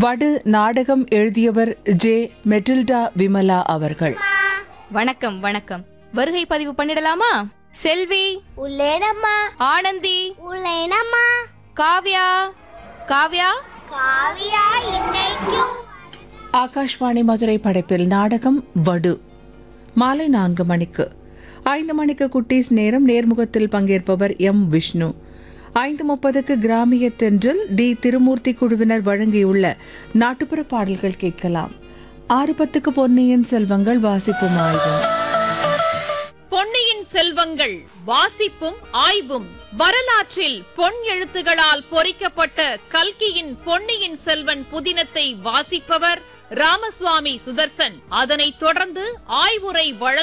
வடு நாடகம் எழுதியவர் ஜே மெட்டில்டா விமலா அவர்கள் வணக்கம் வணக்கம் வருகை பதிவு பண்ணிடலாமா செல்வி உள்ளேனம்மா ஆனந்தி உள்ளேனம்மா காவ்யா காவ்யா காவியா இன்னைக்கும் ஆகாஷ்வாணி மதுரை படைப்பில் நாடகம் வடு மாலை நான்கு மணிக்கு ஐந்து மணிக்கு குட்டீஸ் நேரம் நேர்முகத்தில் பங்கேற்பவர் எம் விஷ்ணு ஐந்து முப்பதுக்கு கிராமிய தென்றல் டி திருமூர்த்தி குழுவினர் வழங்கியுள்ள நாட்டுப்புற பாடல்கள் கேட்கலாம் ஆறு பத்துக்கு பொன்னியின் செல்வங்கள் வாசிப்பும் ஆய்வும் பொன்னியின் செல்வங்கள் வாசிப்பும் ஆய்வும் வரலாற்றில் பொன் எழுத்துகளால் பொறிக்கப்பட்ட கல்கியின் பொன்னியின் செல்வன் புதினத்தை வாசிப்பவர் ராமசுவாமி சுதர்சன் அதனைத் தொடர்ந்து ஆய்வுரை வழங்க